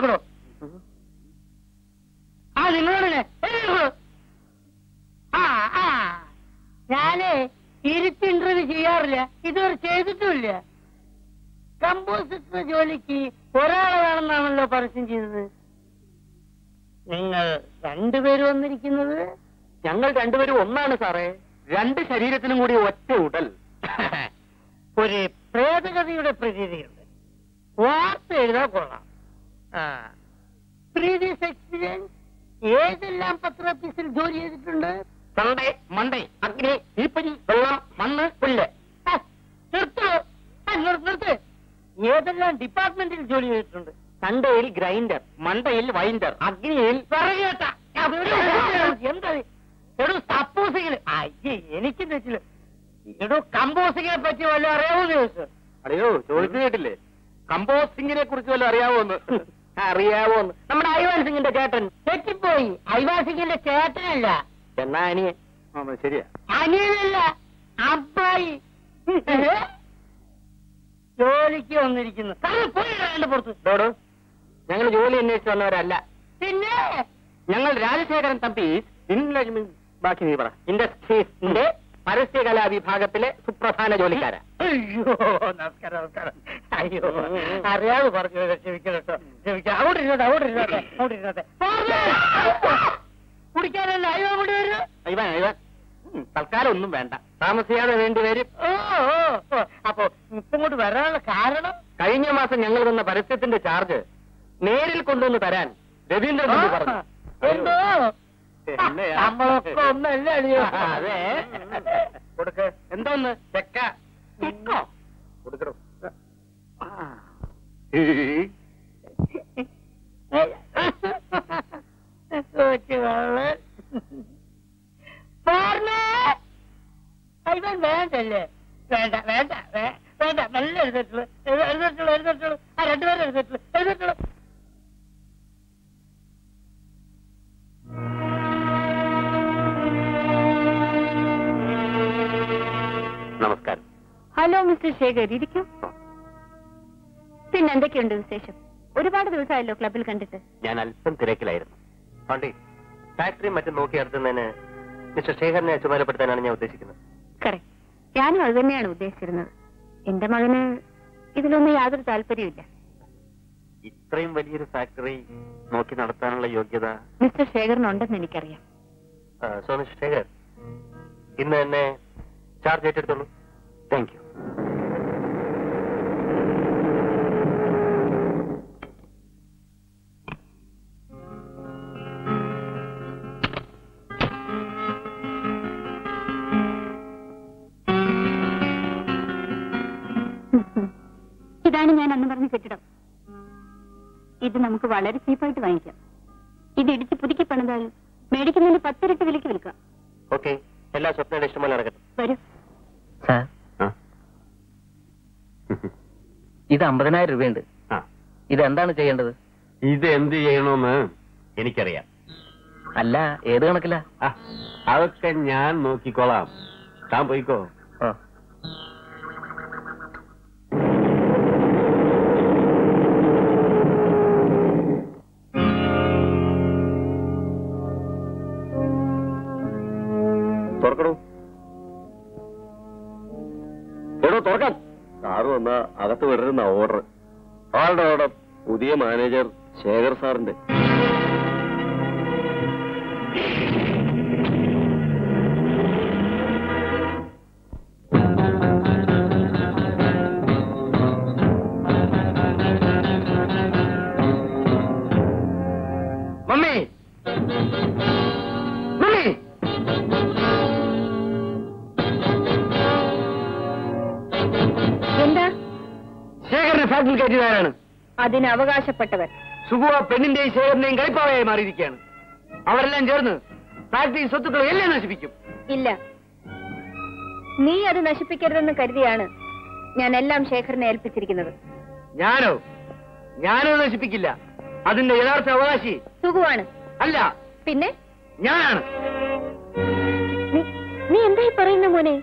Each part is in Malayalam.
കൊടുക്കണോ ആ നിങ്ങളോട് ഞാൻ- എഴുന്നേൽക്കൂ. ആ ആ ഞാനേ ഇരുത്തി ഇന്റർവ്യൂ ചെയ്യാറില്ല ഇതുവരെ ചെയ്തിട്ടുമില്ല കമ്പോസിറ്റർ ജോലിക്ക് ഒരാളെ വേണമെന്നാണല്ലോ പരസ്യം ചെയ്തത് നിങ്ങൾ രണ്ടുപേരും വന്നിരിക്കുന്നത് ഞങ്ങൾ രണ്ടുപേരും ഒന്നാണ് സാറേ രണ്ട് ശരീരത്തിനും കൂടി ഒറ്റ ഉടൽ ഒരു പ്രേതകഥയുടെ പ്രതീതിയുണ്ട് വാർത്ത എഴുതാൻ കൊള്ളാം പ്രീവിയസ് എക്സ്പീരിയൻസ് ഏതെല്ലാം പത്ര ഓഫീസിൽ ജോലി ചെയ്തിട്ടുണ്ട് സൺഡേ മൺഡേ അഗ്നി തീപ്പരി വെള്ളം മണ്ണ് പുല്ല് ആ, നിർത്തൂ ആ, നിർ- നിർത്ത് ഏതെല്ലാം ഡിപ്പാർട്ട്മെന്റിൽ ജോലി ചെയ്തിട്ടുണ്ട് സൺഡേയിൽ ഗ്രൈൻഡർ മൺഡേയിൽ വൈൻഡർ അഗ്നിയിൽ പറയട്ട എന്താ എടോ സപ്പോസിങ്ങിന് അയ്യേ എനിക്ക് തെറ്റില്ല എടോ കമ്പോസിങ്ങിനെ പറ്റി വല്ല അറിയാമോന്ന് ചോദിച്ചു അറിയോ ചോദിച്ചു കേട്ടില്ലേ കമ്പോസിംഗിനെ കുറിച്ച് വല്ലതും അറിയാവോന്ന് അറിയാവോന്ന് നമ്മുടെ ഐവാൻ സിംഗിന്റെ ചേട്ടൻ തെറ്റിപ്പോയി ഐവാസിങ്ങിന്റെ ചേട്ടനല്ല എന്നാ അനിയൻ ശരിയാ അനിയനല്ല അബ്ബായി ജോലിക്ക് വന്നിരിക്കുന്നു താൻ പോയി രണ്ട് പുറത്ത് ഡോഡോ ഞങ്ങൾ ജോലി അന്വേഷിച്ച് വന്നവരല്ല പിന്നെ ഞങ്ങൾ രാജശേഖരൻ തമ്പി ബാക്കി നീ പറ ഇൻഡസ്ട്രീസിന്റെ പരസ്യകലാ വിഭാഗത്തിലെ സുപ്രധാന ജോലിക്കാരാ അയ്യോ നമസ്കാരം നമസ്കാരം അയ്യോ അറിയാതെ പറഞ്ഞു ക്ഷമിക്കണം കേട്ടോ ക്ഷമിക്കാം അവിടെ ഇരുന്നോട്ടെ അവിടെ ഇരുന്നോട്ടെ അവിടെ ഇരുന്നോട്ടെ കുടിക്കാനല്ല അയ്യോ അങ്ങോട്ട് വരൂ ഇവൻ ഇവൻ ഉം, തൽക്കാലം ഒന്നും വേണ്ട താമസിയാതെ വേണ്ടി വരും ഓ ഓ, ഓ. അപ്പൊ ഇപ്പം ഇങ്ങോട്ട് വരാനുള്ള കാരണം കഴിഞ്ഞ മാസം ഞങ്ങൾ തന്ന പരസ്യത്തിന്റെ ചാർജ് നേരിൽ കൊണ്ടുവന്ന് തരാൻ രവീന്ദ്രൻ തമ്പി പറഞ്ഞു എന്തോ എന്നെയാ? നമ്മളൊക്കെ ഒന്നല്ല അടിയോ അതെ കൊടുക്ക് എന്തോന്ന് ചെക്ക ചെക്കോ കൊടുക്കണോ കൊച്ചു കള്ളൻ. പോർണേ. ഇവൻ വേണ്ടല്ലേ വേണ്ട വേണ്ട വേ- വേണ്ട നല്ല എഴുതട്ടുള്ളൂ എഴുതട്ടുള്ളൂ എഴുതട്ടുള്ളൂ ആ രണ്ടുപേരും എഴുതട്ടുള്ളൂ എഴുതട്ടുള്ളൂ നമസ്കാരം ഹലോ മിസ്റ്റർ ശേഖർ ഇരിക്കൂ പിന്നെ എന്തൊക്കെയുണ്ട് വിശേഷം ഒരുപാട് ദിവസമായല്ലോ ക്ലബിൽ കണ്ടിട്ട് ഞാൻ അല്പം തിരക്കിലായിരുന്നു പാണ്ഡി ഫാക്ടറിയും മറ്റും നോക്കി നടത്തുന്നതിന് മിസ്റ്റർ ശേഖരനെ ചുമതലപ്പെടുത്താനാണ് ഞാൻ ഉദ്ദേശിക്കുന്നത് കറക്റ്റ് ഞാനും അത് തന്നെയാണ് ഉദ്ദേശിച്ചിരുന്നത് എന്റെ മകന് ഇതിലൊന്നും യാതൊരു താല്പര്യമില്ല ഇത്രയും വലിയൊരു ഫാക്ടറി നോക്കി നടത്താനുള്ള യോഗ്യത മിസ്റ്റർ ശേഖറിനുണ്ടെന്ന് എനിക്കറിയാം ആ, സോ മിസ്റ്റർ ശേഖർ ഇന്ന് തന്നെ ചാർജ് ഏറ്റെടുത്തോളൂ താങ്ക് യു ഇതാണ് ഞാൻ അന്ന് പറഞ്ഞ കെട്ടിടം ഇത് നമുക്ക് വളരെ ചീപ്പായിട്ട് വാങ്ങിക്കാം ഇത് ഇടിച്ച് പുതുക്കി പണിതാൽ മേടിക്കുന്നതിന് പത്തിരട്ടി വിലക്ക് വിൽക്കാം ഓക്കെ എല്ലാ സ്വപ്നയുടെ ഇഷ്ടംപോലെ നടക്കട്ടെ വരൂ സാർ ആ. ഇത് അമ്പതിനായിരം രൂപയുണ്ട് ആ. ഇതെന്താണ് ചെയ്യേണ്ടത് ഇത് എന്ത് ചെയ്യണമെന്ന് എനിക്കറിയാം അല്ല ഏത് കണക്കില്ല ആ, അതൊക്കെ ഞാൻ നോക്കിക്കോളാം താൻ പോയിക്കോ ഓ തുറക്കണോ എടോ തുറക്കാൻ സാറ് വന്ന അകത്ത് വിടരുന്ന ഓർഡർ ആളുടെ ഓർഡർ പുതിയ മാനേജർ ശേഖർ സാറിന്റെ മമ്മി മമ്മി എന്താ ശേഖരനെ ഫാക്ടറിയിൽ കയറ്റിയതാരാണ് അതിന് അവകാശപ്പെട്ടവർ സുഖു ആ പെണ്ണിന്റെയും ശേഖരന്റെയും കളിപ്പാവയായി മാറിയിരിക്കുകയാണ് അവരെല്ലാം ചേർന്ന് ഫാക്ടറി സ്വത്തുക്കൾ എല്ലാം നശിപ്പിക്കും ഇല്ല നീ അത് നശിപ്പിക്കരുതെന്ന് കരുതിയാണ് ഞാൻ എല്ലാം ശേഖരനെ ഏൽപ്പിച്ചിരിക്കുന്നത് ഞാനോ ഞാനോ നശിപ്പിക്കില്ല അതിന്റെ യഥാർത്ഥ അവകാശി സുഖമാണ് അല്ല പിന്നെ ഞാനാണ് നീ- നീ എന്തായി പറയുന്ന മോനെ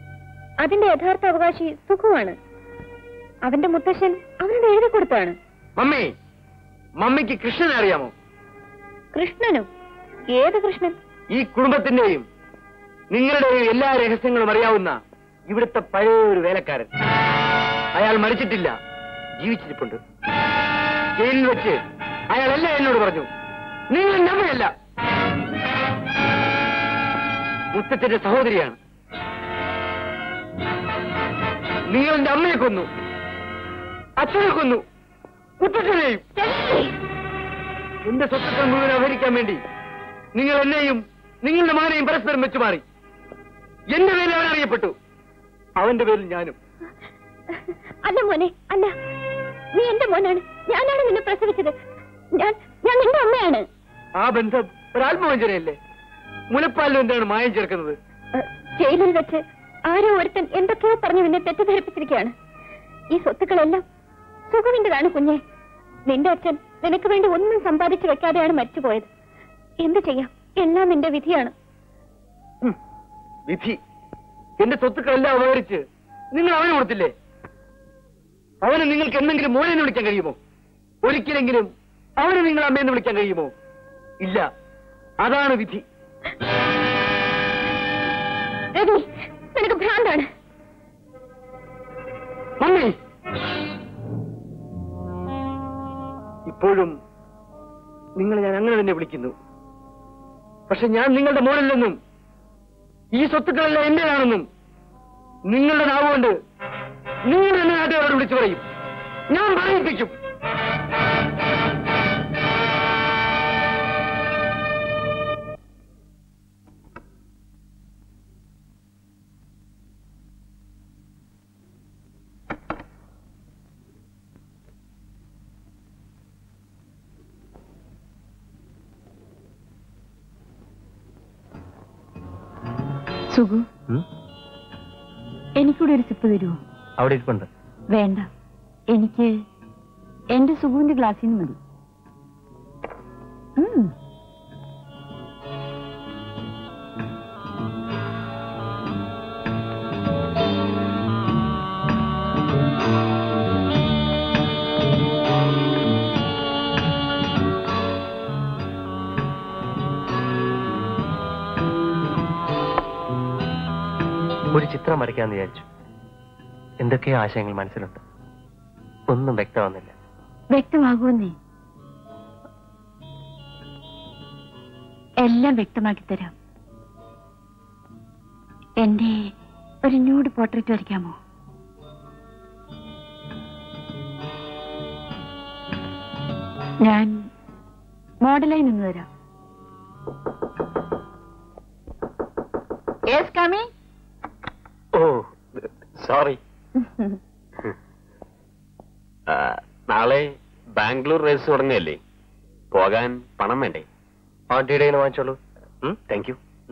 അതിന്റെ യഥാർത്ഥ അവകാശി സുഖമാണ് അവന്റെ മുത്തശ്ശൻ അവനോട് എഴുതി കൊടുത്താണ് മമ്മി മമ്മിക്ക് കൃഷ്ണനെ അറിയാമോ കൃഷ്ണനോ ഏത് കൃഷ്ണൻ ഈ കുടുംബത്തിന്റെയും നിങ്ങളുടെയും എല്ലാ രഹസ്യങ്ങളും അറിയാവുന്ന ഇവിടുത്തെ പഴയ ഒരു വേലക്കാരൻ അയാൾ മരിച്ചിട്ടില്ല ജീവിച്ചിരിപ്പുണ്ട് ജയിലിൽ വെച്ച് അയാളെല്ലാം എന്നോട് പറഞ്ഞു നിങ്ങൾ എന്റെ അമ്മയല്ല മുത്തച്ഛന്റെ സഹോദരിയാണ് നിങ്ങൾ എന്റെ അമ്മയെ കൊന്നു അച്ഛനെ കൊന്നു മുത്തച്ഛനെയും എന്റെ സ്വത്തുക്കൾ മുഴുവൻ അപഹരിക്കാൻ വേണ്ടി നിങ്ങൾ എന്നെയും നിങ്ങളുടെ മകനെയും പരസ്പരം വെച്ചു മാറി എന്റെ പേരിൽ അവൻ അറിയപ്പെട്ടു അവന്റെ പേരിൽ ഞാനും അല്ല മോനെ അല്ല നീ എന്റെ മോനാണ് ഞാനാണ് നിന്നെ പ്രസവിച്ചത് ഞാൻ ഞാൻ നിന്റെ അമ്മയാണ് ആ ബന്ധം ഒരാത്മവഞ്ചനയല്ലേ മുലപ്പാലിൽ എന്താണ് മായം ചേർക്കുന്നത് ഏ, ജയിലിൽ വെച്ച് ആരോ ഒരുത്തൻ എന്തൊക്കെയോ പറഞ്ഞു നിന്നെ തെറ്റിദ്ധരിപ്പിച്ചിരിക്കുകയാണ് ഈ സ്വത്തുക്കളെല്ലാം സുഖവിന്റെതാണ് കുഞ്ഞെ നിന്റെ അച്ഛൻ നിനക്ക് വേണ്ടി ഒന്നും സമ്പാദിച്ചു വെക്കാതെയാണ് മരിച്ചുപോയത് എന്ത് ചെയ്യാം എല്ലാം നിന്റെ വിധിയാണ് ഹും, വിധി എന്റെ സ്വത്തുക്കളെല്ലാം അപഹരിച്ച് നിങ്ങൾ അവന് കൊടുത്തില്ലേ അവന് നിങ്ങൾക്ക് എന്തെങ്കിലും മോനെന്ന് വിളിക്കാൻ കഴിയുമോ ഒരിക്കലെങ്കിലും അവനെ നിങ്ങൾ അമ്മയെന്ന് വിളിക്കാൻ കഴിയുമോ ഇല്ല അതാണ് വിധി രവി നിനക്ക് ഭ്രാന്താണ് മമ്മി ഇപ്പോഴും നിങ്ങൾ ഞാൻ അങ്ങനെ തന്നെ വിളിക്കുന്നു പക്ഷെ ഞാൻ നിങ്ങളുടെ മോനല്ലെന്നും ഈ സ്വത്തുക്കളെല്ലാം എന്റേതാണെന്നും നിങ്ങളുടെ നാവുകൊണ്ട് നിങ്ങൾ എന്നെ നാട്ടുകാരോട് വിളിച്ചു പറയും ഞാൻ പറയിപ്പിക്കും സുഖു എനിക്കൂടെ ഒരു സിപ്പ് തരുമോ അവിടെ ഇരിപ്പുണ്ട് വേണ്ട എനിക്ക് എന്റെ സുഖുവിന്റെ ഗ്ലാസ്സിൽ നിന്ന് മതി ഉം. ഒരു ചിത്രം വരയ്ക്കാന്ന് വിചാരിച്ചു എന്തൊക്കെയോ ആശയങ്ങൾ മനസ്സിലുണ്ട് ഒന്നും വ്യക്തമാകുന്നില്ല വ്യക്തമാകുമെന്നേ എല്ലാം വ്യക്തമാക്കി തരാം എന്റെ ഒരു ന്യൂഡ് പോർട്രേറ്റ് വരയ്ക്കാമോ ഞാൻ മോഡലായി നിന്ന് തരാം യെസ് കമി ഓ സോറി നാളെ ബാംഗ്ലൂർ റേസ് തുടങ്ങിയല്ലേ പോകാൻ പണം വേണ്ടേ ആന്റിയുടെ കയ്യിൽ നിന്ന് വാങ്ങിച്ചോളൂ താങ്ക് യു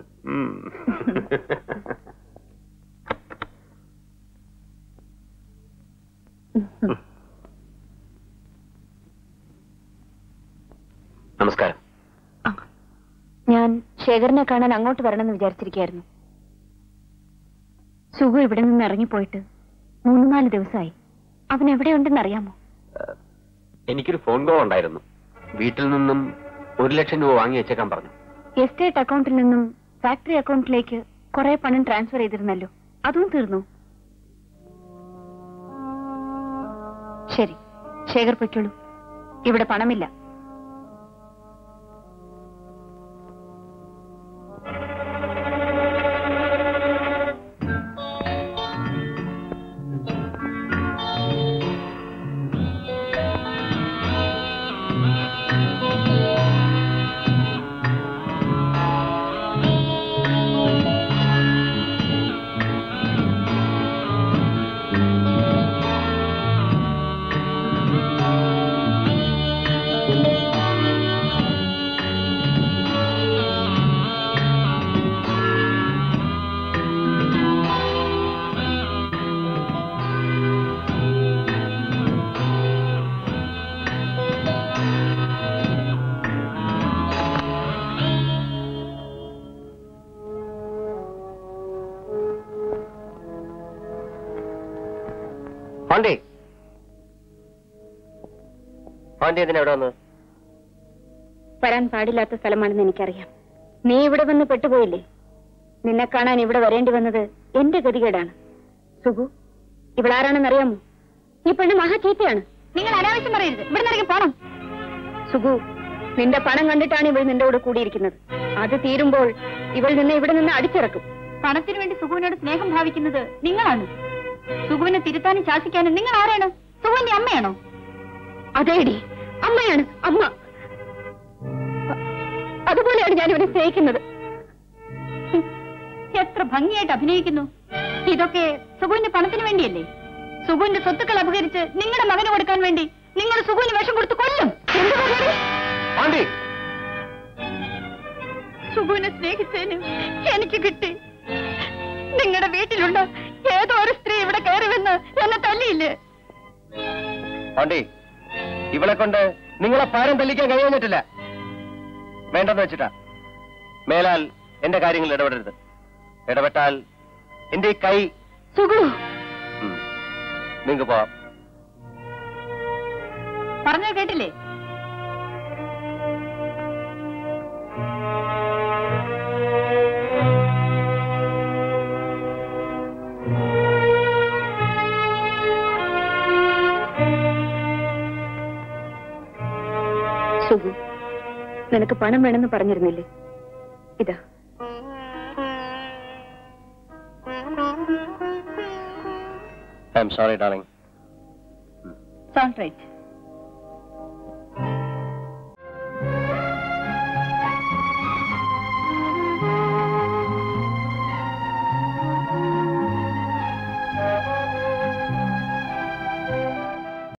നമസ്കാരം ഞാൻ ശേഖരനെ കാണാൻ അങ്ങോട്ട് വരണമെന്ന് വിചാരിച്ചിരിക്കുകയായിരുന്നു സുഖു ഇവിടെ നിന്ന് ഇറങ്ങിപ്പോയിട്ട് മൂന്ന് നാല് ദിവസമായി അവൻ എവിടെയുണ്ടെന്ന് അറിയാമോ ഏഹ്, എനിക്കൊരു ഫോൺ കോൾ ഉണ്ടായിരുന്നു വീട്ടിൽ നിന്നും ഒരു ലക്ഷം രൂപ വാങ്ങി വെച്ചേക്കാൻ പറഞ്ഞു എസ്റ്റേറ്റ് അക്കൗണ്ടിൽ നിന്നും ഫാക്ടറി അക്കൗണ്ടിലേക്ക് കുറെ പണം ട്രാൻസ്ഫർ ചെയ്തിരുന്നല്ലോ അതും തീർന്നു ശരി ശേഖർ പൊയ്ക്കോളൂ ഇവിടെ പണമില്ല പാണ്ഡേ പാണ്ഡ്യ എന്തിനാ ഇവിടെ വന്നത് വരാൻ പാടില്ലാത്ത സ്ഥലമാണെന്ന് എനിക്കറിയാം നീ ഇവിടെ വന്ന് പെട്ടുപോയില്ലേ നിന്നെ കാണാൻ ഇവിടെ വരേണ്ടി വന്നത് എന്റെ ഗതികേടാണ് സുഖു ഇവളാരാണെന്ന് അറിയാമോ ഈ പെണ്ണ് മഹാചീത്തയാണ് നിങ്ങൾ അനാവശ്യം പറയരുത് ഇവിടെ നിറങ്ങി പോണം സുഖു നിന്റെ പണം കണ്ടിട്ടാണ് ഇവൾ നിന്റെ കൂടെ കൂടിയിരിക്കുന്നത് അത് തീരുമ്പോൾ ഇവൾ നിന്നെ ഇവിടെ നിന്ന് അടിച്ചിറക്കും പണത്തിന് വേണ്ടി സുഖുവിനോട് സ്നേഹം ഭാവിക്കുന്നത് നിങ്ങളാണ് സുഖുവിനെ തിരുത്താനും ശാസിക്കാനും നിങ്ങൾ ആരാണ് സുഖുവിന്റെ അമ്മയാണോ അതേടി അമ്മയാണ് അമ്മ അ- അതുപോലെയാണ് ഞാൻ ഇവനെ സ്നേഹിക്കുന്നത് എത്ര ഭംഗിയായിട്ട് അഭിനയിക്കുന്നു ഇതൊക്കെ സുഖുവിന്റെ പണത്തിന് വേണ്ടിയല്ലേ സുഖുവിന്റെ സ്വത്തുക്കൾ അപഹരിച്ച് നിങ്ങളുടെ മകന് കൊടുക്കാൻ വേണ്ടി നിങ്ങൾ സുഖുവിന് വിഷം കൊടുത്ത് കൊല്ലും എന്ത് പരിപാടി? പാണ്ഡി സുഖുവിനെ സ്നേഹിച്ചതിന് എനിക്ക് കിട്ടി നിങ്ങളുടെ വീട്ടിലുള്ള ഏതോ ഒരു സ്ത്രീ ഇവിടെ കയറി വന്ന് എന്നെ തല്ലിയില്ലേ പാണ്ഡി ഇവളെ കൊണ്ട് നിങ്ങളെ പാരം തല്ലിക്കാൻ കഴിയുന്നിട്ടില്ല വേണ്ടെന്ന് വെച്ചിട്ടാ മേലാൽ എന്റെ കാര്യങ്ങളിൽ ഇടപെടരുത് ഇടപെട്ടാൽ എന്റെ ഈ കൈ സുഖു നിങ്ങൾക്ക് പോവാം പറഞ്ഞത് കേട്ടില്ലേ സുഖു നിനക്ക് പണം വേണമെന്ന് പറഞ്ഞിരുന്നില്ലേ ഇതാ I'm sorry darling son right